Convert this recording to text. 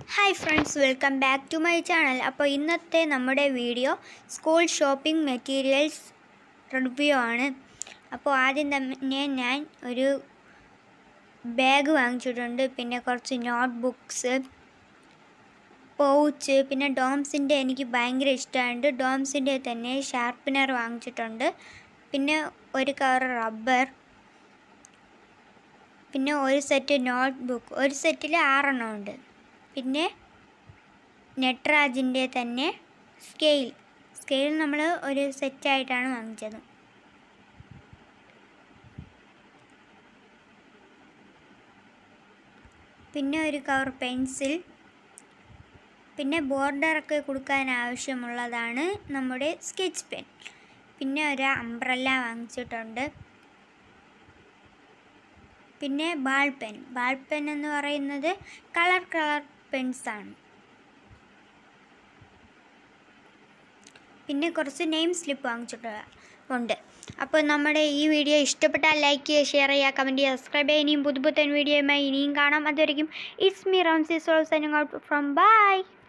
hi friends welcome back to my channel അപ്പോൾ ഇന്നത്തെ നമ്മുടെ video school shopping materials review ആണ് അപ്പോൾ ആദ്യം തന്നെ ഞാൻ ഒരു ബാഗ് വാങ്ങിച്ചിട്ടുണ്ട് പിന്നെ കുറച്ച് നോട്ട് ബുക്സ് പൗച്ച് പിന്നെ ഡോംസിൻ്റെ എനിക്ക് ഭയങ്കര ഇഷ്ടമുണ്ട് ഡോംസിൻ്റെ തന്നെ ഷാർപ്പനർ വാങ്ങിച്ചിട്ടുണ്ട് പിന്നെ ഒരു കവർ റബ്ബർ പിന്നെ ഒരു സെറ്റ് നോട്ട് ബുക്ക് ഒരു സെറ്റിൽ ആറെണ്ണം ഉണ്ട് പിന്നെ നെട്രാജിൻ്റെ തന്നെ സ്കെയിൽ സ്കെയിൽ നമ്മൾ ഒരു സെറ്റായിട്ടാണ് വാങ്ങിച്ചത് പിന്നെ ഒരു കവർ പെൻസിൽ പിന്നെ ബോർഡറൊക്കെ കൊടുക്കാൻ ആവശ്യമുള്ളതാണ് നമ്മുടെ സ്കെച്ച് പെൻ പിന്നെ ഒരു അംബ്രല്ല വാങ്ങിച്ചിട്ടുണ്ട് പിന്നെ ബാൾ പെൻ ബാൾ പെൻ എന്ന് പറയുന്നത് കളർ കളർ പെൻസാണ് പിന്നെ കുറച്ച് നെയിം സ്ലിപ്പ് വാങ്ങിച്ചിട്ടുണ്ട് ഉണ്ട് അപ്പോൾ നമ്മുടെ ഈ വീഡിയോ ഇഷ്ടപ്പെട്ടാൽ ലൈക്ക് ചെയ്യുക ഷെയർ ചെയ്യുക കമൻറ്റ് ചെയ്യുക സബ്സ്ക്രൈബ് ചെയ്യുക ഇനിയും പുതുപുത്തൻ വീഡിയോയുമായി ഇനിയും കാണാം അതുവരെയും it's me Ramsi soul signing out from by